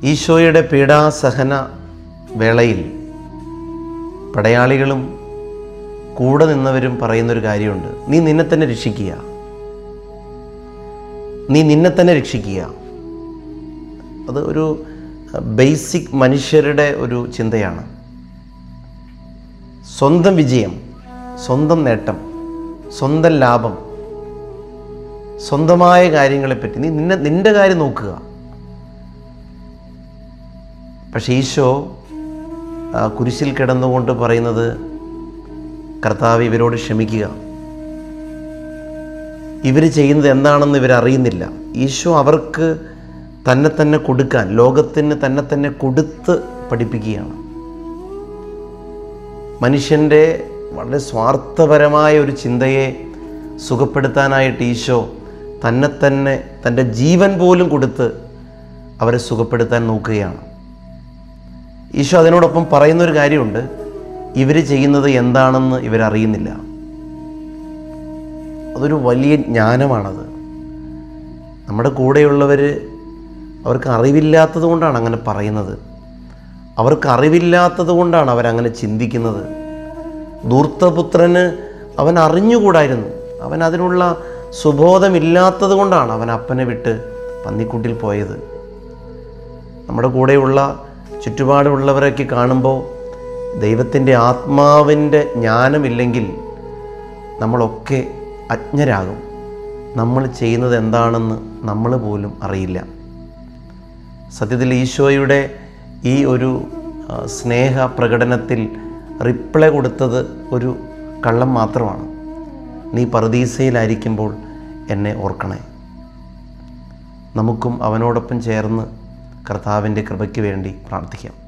ഈശോയുടെ പീഡാസഹന വേളയിൽ പടയാളികളും കൂടെ നിന്നവരും പറയുന്നൊരു കാര്യമുണ്ട് നീ നിന്നെ തന്നെ രക്ഷിക്കുക നീ നിന്നെ തന്നെ രക്ഷിക്കുക അത് ഒരു ബേസിക് മനുഷ്യരുടെ ഒരു ചിന്തയാണ് സ്വന്തം വിജയം സ്വന്തം നേട്ടം സ്വന്തം ലാഭം സ്വന്തമായ കാര്യങ്ങളെപ്പറ്റി നീ നിന്നെ നിൻ്റെ കാര്യം നോക്കുക പക്ഷേ ഈശോ ആ, കുരിശിൽ കിടന്നുകൊണ്ട് പറയുന്നത് കർത്താവ് ഇവരോട് ക്ഷമിക്കുക ഇവർ ചെയ്യുന്നത് എന്താണെന്ന് ഇവരറിയുന്നില്ല ഈശോ അവർക്ക് തന്നെ തന്നെ കൊടുക്കാൻ ലോകത്തിന് തന്നെ തന്നെ കൊടുത്ത് പഠിപ്പിക്കുകയാണ് മനുഷ്യൻ്റെ വളരെ സ്വാർത്ഥപരമായ ഒരു ചിന്തയെ സുഖപ്പെടുത്താനായിട്ട് ഈശോ തന്നെ തന്നെ തൻ്റെ ജീവൻ പോലും കൊടുത്ത് അവരെ സുഖപ്പെടുത്താൻ നോക്കുകയാണ് ഈശോ അതിനോടൊപ്പം പറയുന്നൊരു കാര്യമുണ്ട് ഇവർ ചെയ്യുന്നത് എന്താണെന്ന് ഇവരറിയുന്നില്ല അതൊരു വലിയ ജ്ഞാനമാണത് നമ്മുടെ കൂടെയുള്ളവർ അവർക്ക് അറിവില്ലാത്തത് കൊണ്ടാണ് അങ്ങനെ പറയുന്നത് അവർക്ക് അറിവില്ലാത്തത് കൊണ്ടാണ് അവരങ്ങനെ ചിന്തിക്കുന്നത് ധൂർത്തപുത്രന് അവൻ അറിഞ്ഞുകൂടായിരുന്നു അവൻ അതിനുള്ള സുബോധമില്ലാത്തത് കൊണ്ടാണ് അവൻ അപ്പനെ വിട്ട് പന്നിക്കുട്ടിൽ പോയത് നമ്മുടെ കൂടെയുള്ള ചുറ്റുപാടുള്ളവരൊക്കെ കാണുമ്പോൾ ദൈവത്തിൻ്റെ ആത്മാവിൻ്റെ ജ്ഞാനമില്ലെങ്കിൽ നമ്മളൊക്കെ അജ്ഞരാകും നമ്മൾ ചെയ്യുന്നത് എന്താണെന്ന് നമ്മൾ പോലും അറിയില്ല സത്യത്തിൽ ഈശോയുടെ ഈ ഒരു ആ, സ്നേഹ പ്രകടനത്തിൽ റിപ്ലൈ കൊടുത്തത് ഒരു കള്ളം മാത്രമാണ് നീ പറുദീസയിലായിരിക്കുമ്പോൾ എന്നെ ഓർക്കണേ നമുക്കും അവനോടൊപ്പം ചേർന്ന് കർത്താവിൻ്റെ കൃപയ്ക്ക് വേണ്ടി പ്രാർത്ഥിക്കാം